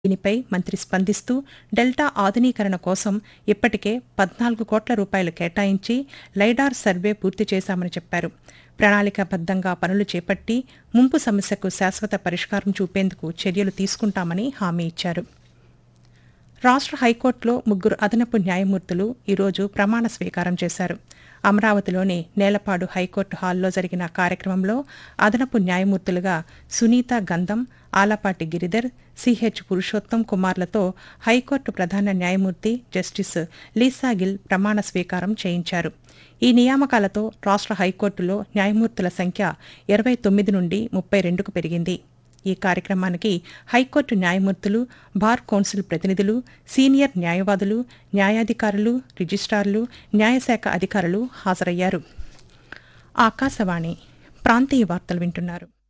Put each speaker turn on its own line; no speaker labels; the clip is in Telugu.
దీనిపై మంత్రి స్పందిస్తూ డెల్టా ఆధునీకరణ కోసం ఇప్పటికే పద్నాలుగు కోట్ల రూపాయలు కేటాయించి లైడార్ సర్వే పూర్తి చేశామని చెప్పారు ప్రణాళికాబద్దంగా పనులు చేపట్టి ముంపు సమస్యకు శాశ్వత పరిష్కారం చూపేందుకు చర్యలు తీసుకుంటామని హామీ ఇచ్చారు రాష్ట్ర హైకోర్టులో ముగ్గురు అదనపు న్యాయమూర్తులు ఈరోజు ప్రమాణ స్వీకారం చేశారు అమరావతిలోని నేలపాడు హైకోర్టు హాల్లో జరిగిన కార్యక్రమంలో అదనపు న్యాయమూర్తులుగా సునీత గంధం ఆలపాటి గిరిధర్ సిహెచ్ పురుషోత్తం కుమార్లతో హైకోర్టు ప్రధాన న్యాయమూర్తి జస్టిస్ లీసా గిల్ ప్రమాణ స్వీకారం చేయించారు ఈ నియామకాలతో రాష్ట్ర హైకోర్టులో న్యాయమూర్తుల సంఖ్య ఇరవై తొమ్మిది నుండి ముప్పై రెండుకు పెరిగింది ఈ కార్యక్రమానికి హైకోర్టు న్యాయమూర్తులు బార్ కౌన్సిల్ ప్రతినిధులు సీనియర్ న్యాయవాదులు న్యాయాధికారులు రిజిస్ట్రార్లు న్యాయశాఖ అధికారులు హాజరయ్యారు ఆకాశవాణి ప్రాంతీయ వార్తలు వింటున్నారు